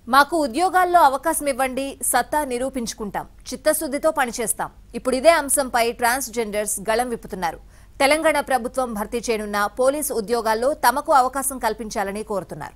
మాకు ఉద్యోగాల్లో అవకాశం ఇవ్వండి సత్తా నిరూపించుకుంటాం చిత్తశుద్ధితో పనిచేస్తాం ఇప్పుడు ఇదే అంశంపై ట్రాన్స్జెండర్స్ గళం విప్పుతున్నారు తెలంగాణ ప్రభుత్వం భర్తీ చేయనున్న పోలీసు ఉద్యోగాల్లో తమకు అవకాశం కల్పించాలని కోరుతున్నారు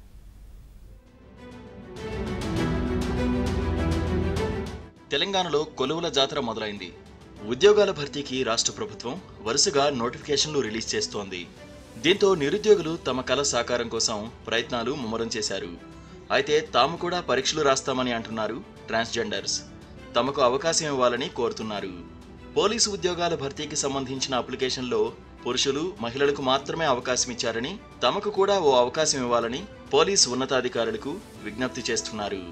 తెలంగాణలో కొలువుల జాతర మొదలైంది ఉద్యోగాల భర్తీకి రాష్ట్ర ప్రభుత్వం వరుసగా నోటిఫికేషన్లు రిలీజ్ చేస్తోంది దీంతో నిరుద్యోగులు తమ కల సాకారం కోసం ప్రయత్నాలు ముమ్మరం చేశారు అయితే తాము కూడా పరీక్షలు రాస్తామని అంటున్నారు ట్రాన్స్జెండర్స్ తమకు అవకాశం ఇవ్వాలని కోరుతున్నారు పోలీసు ఉద్యోగాల భర్తీకి సంబంధించిన అప్లికేషన్లో పురుషులు మహిళలకు మాత్రమే అవకాశం ఇచ్చారని తమకు కూడా ఓ అవకాశం ఇవ్వాలని పోలీసు ఉన్నతాధికారులకు విజ్ఞప్తి చేస్తున్నారు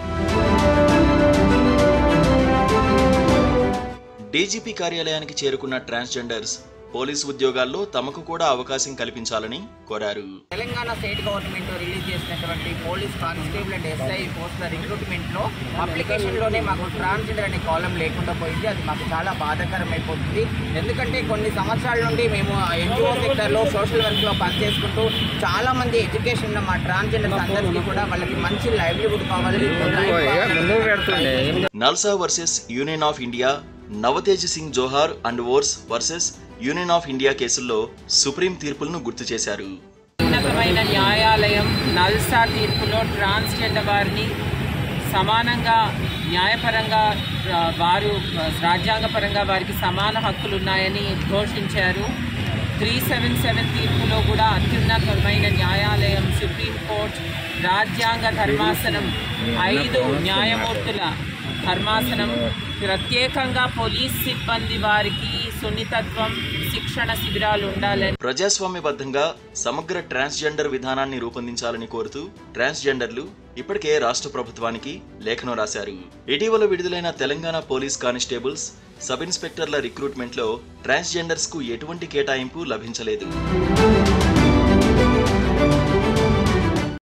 డీజీపీ కార్యాలయానికి చేరుకున్న ట్రాన్స్జెండర్స్ పోలీసు ఉద్యోగాల్లో తమకు కూడా అవకాశం కల్పించాలని కోరారు తెలంగాణ స్టేట్ గవర్నమెంట్ రిలీజ్ చేసినటువంటి పోలీస్ కానిస్టేబుల్ అండ్ ఎస్ఐ పోస్టుల రిక్రూట్మెంట్లో అప్లికేషన్లోనే మాకు ట్రాన్స్జెండర్ అనే కాలం లేకుండా పోయింది అది మాకు చాలా బాధాకరమైపోతుంది ఎందుకంటే కొన్ని సంవత్సరాల నుండి మేము ఎన్జిఓ సెక్టర్లో సోషల్ వర్క్లో పనిచేసుకుంటూ చాలా మంది ఎడ్యుకేషన్ మా ట్రాన్స్జెండర్స్ అందరికీ కూడా వాళ్ళకి మంచి లైవ్లీహుడ్ కావాలి life కావాలి. NALSA versus Union of India Navtej Singh Johar and ors versus Union of India కేసుల్లో సుప్రీం తీర్పులను గుర్తు చేశారు ఉన్నతమైన న్యాయాలయం నల్సా తీర్పులో ట్రాన్స్జెండర్ వారిని సమానంగా న్యాయపరంగా ఆ, వారు ఆ, రాజ్యాంగపరంగా వారికి సమాన హక్కులు ఉన్నాయని ఘోషించారు త్రీ సెవెన్ సెవెన్ తీర్పులో కూడా అత్యున్నతమైన న్యాయాలయం సుప్రీంకోర్టు రాజ్యాంగ ధర్మాసనం ఐదు న్యాయమూర్తుల ధర్మాసనం ప్రత్యేకంగా పోలీస్ సిబ్బంది వారికి సున్నితత్వం శిక్షణ శిబిరాలు ఉండాలని ప్రజాస్వామ్యబద్ధంగా సమగ్ర ట్రాన్స్జెండర్ విధానాన్ని రూపొందించాలని కోరుతూ ట్రాన్స్జెండర్లు ఇప్పటికే రాష్ట్ర ప్రభుత్వానికి లేఖను రాశారు ఇటీవల విడుదలైన తెలంగాణ పోలీస్ కానిస్టేబుల్స్ సబ్ ఇన్స్పెక్టర్ల రిక్రూట్మెంట్లో ట్రాన్స్జెండర్స్ కు ఎటువంటి కేటాయింపు లభించలేదు